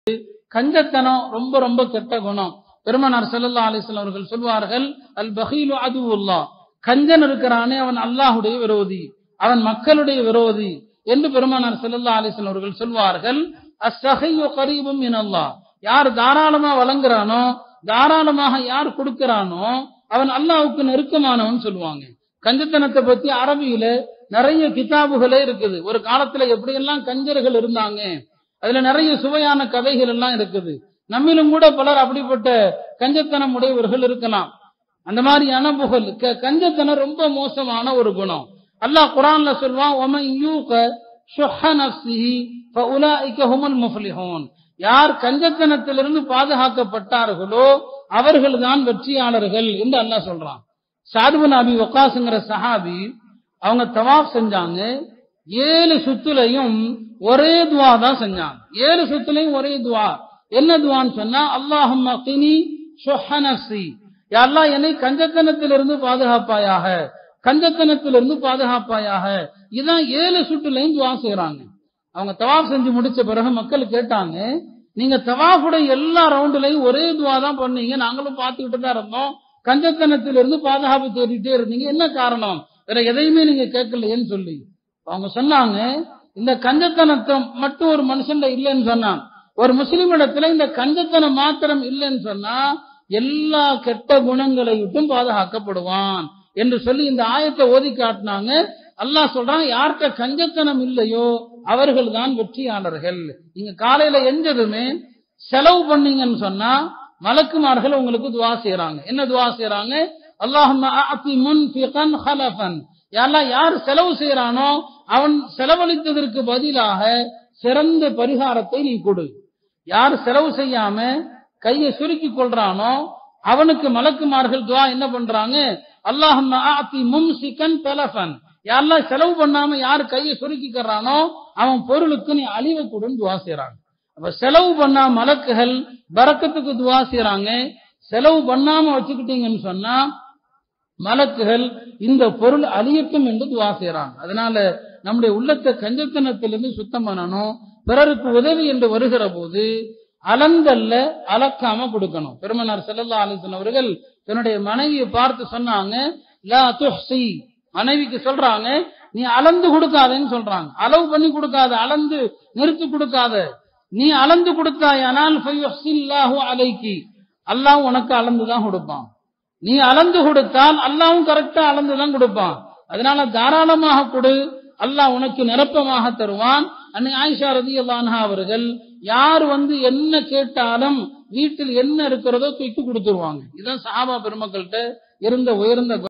கஞ்சத்தனம் ரொம்ப ரொம்ப கெட்ட குணம் பெருமனார் ஸல்லல்லாஹு அலைஹி வஸல்லம் அவர்கள் சொல்வார்கள் அல் பகீலு அதுவுல்லா கஞ்சன் இருக்கிறானே அவன் அல்லாஹ்வுடைய விரோதி அவன் மக்களுடைய விரோதி என்று பெருமானார் ஸல்லல்லாஹு அலைஹி வஸல்லம் அவர்கள் சொல்வார்கள் அஸ்ஸஹியு கரீபும் மினல்லாஹ் யார் தாராளமா வழங்குறானோ தாராளமாக யார் கொடுக்கறானோ அவன் அல்லாஹ்வுக்கு நெருக்கமானவன் சொல்லுவாங்க கஞ்சத்தனத்தை பத்தி அரபியில நிறைய கிதாபுகளே இருக்குது ஒரு காலத்துல எப்படியெல்லாம் கஞ்சர்கள் இருந்தாங்க அதுல நிறைய சுவையான கதைகள் எல்லாம் இருக்குது நம்மிலும் கூட பலர் அப்படிப்பட்ட கஞ்சத்தனம் உடையவர்கள் இருக்கலாம் அந்த மாதிரியான புகழ் க- கஞ்சத்தனம் ரொம்ப மோசமான ஒரு குணம் அல்லாஹ் குரான்ல சொல்வான் ஒமன் யூக ஷுஹ நஃப்ஸிஹி ஃபஉலாயிக ஹுமுல் முஃப்லிஹூன் யார் கஞ்சத்தனத்திலிருந்து பாதுகாக்கப்பட்டார்களோ அவர்கள்தான் வெற்றியாளர்கள் என்று அல்லாஹ் சொல்றான் சாதுபன் அபி வக்காசுங்கிற சஹாபி அவங்க தவாப் செஞ்சாங்க ஏழு சுத்துலையும் ஒரே துவா தான் செஞ்சாங்க ஏழு சுத்துலையும் ஒரே துவா என்ன துவான்னு சொன்னா அல்லாஹும் கினி ஷுஹனசி அல்லாஹ் என்னை கஞ்சத்தனத்திலிருந்து பாதுகாப்பாயாக கஞ்சத்தனத்திலிருந்து பாதுகாப்பாயாக இதான் ஏழு சுட்டுலையும் துவா செய்றாங்க அவங்க தவாப் செஞ்சு முடிச்ச பிறகு மக்கள் கேட்டாங்க நீங்க தவாஃபுடைய எல்லா ரவுண்டுலையும் ஒரே துவா தான் பண்ணீங்க நாங்களும் பார்த்துக்கிட்டு தான் இருந்தோம் கஞ்சத்தனத்திலிருந்து பாதுகாப்பு தேடிட்டே இருந்தீங்க என்ன காரணம் வேற எதையுமே நீங்க கேட்கலையேன்னு சொல்லி அவங்க சொன்னாங்க இந்த கஞ்சத்தனத்தை மட்டும் ஒரு மனுஷன்ல இல்லைன்னு சொன்னான் ஒரு முஸ்லிம் இடத்துல இந்த கஞ்சத்தனம் மாத்திரம் இல்லைன்னு சொன்னா எல்லா கெட்ட குணங்களை விட்டும் பாதுகாக்கப்படுவான் என்று சொல்லி இந்த ஆயத்தை ஓதி காட்டினாங்க அல்லாஹ் சொல்றான் யார்கிட்ட கஞ்சத்தனம் இல்லையோ அவர்கள் தான் வெற்றியாளர்கள் நீங்க காலையில எஞ்சதுமே செலவு பண்ணீங்கன்னு சொன்னா மலக்குமார்கள் உங்களுக்கு துவா செய்யறாங்க என்ன துவா செய்யறாங்க அல்லாஹும்ம ஆத்தி முன்ஃபிகன் ஹலஃபன் யாரெல்லாம் யார் செலவு செய்யறானோ அவன் செலவழித்ததற்கு பதிலாக சிறந்த பரிகாரத்தை நீ கொடு யார் செலவு செய்யாம கையை சுருக்கி கொள்றானோ அவனுக்கு மலக்குமார்கள் துவா என்ன பண்றாங்க அல்லாஹும்ம ஆத்தி மும்சிகன் தலஃபன் யாரெல்லாம் செலவு பண்ணாம யார் கையை சுருக்கிக்கிறானோ அவன் பொருளுக்கு நீ அழிவை கொடுன்னு துவா செய்யறாங்க அப்ப செலவு பண்ணா மலக்குகள் பறக்கத்துக்கு துவா செய்யறாங்க செலவு பண்ணாம வச்சுக்கிட்டீங்கன்னு சொன்னா மலக்குகள் இந்த பொருள் அழியட்டும் என்று துவா செய்யறாங்க அதனால நம்முடைய உள்ளத்தை கஞ்சத்தனத்திலிருந்து சுத்தம் பண்ணணும் பிறருக்கு உதவி என்று வருகிற போது அலந்தல்ல அளக்காம கொடுக்கணும் பெருமனார் செல்லல்லா அலிசன் அவர்கள் தன்னுடைய மனைவியை பார்த்து சொன்னாங்க லா துஹ்சி மனைவிக்கு சொல்றாங்க நீ அளந்து கொடுக்காதேன்னு சொல்றாங்க அளவு பண்ணி கொடுக்காத அளந்து நிறுத்தி கொடுக்காத நீ அளந்து கொடுத்தாயானால் ஃபயுஹ்சில்லாஹு அலைக்கி அல்லாஹ் உனக்கு அளந்து தான் கொடுப்பான் நீ அளந்து கொடுத்தால் அல்லாவும் கரெக்டா அளந்து தான் கொடுப்பான் அதனால தாராளமாக கொடு அல்லாஹ் உனக்கு நிரப்பமாக தருவான் அன்னை ஆயிஷா ரதி அவர்கள் யார் வந்து என்ன கேட்டாலும் வீட்டில் என்ன இருக்கிறதோ தூக்கி கொடுத்துருவாங்க இதுதான் சஹாபா பெருமக்கள்கிட்ட இருந்த உயர்ந்த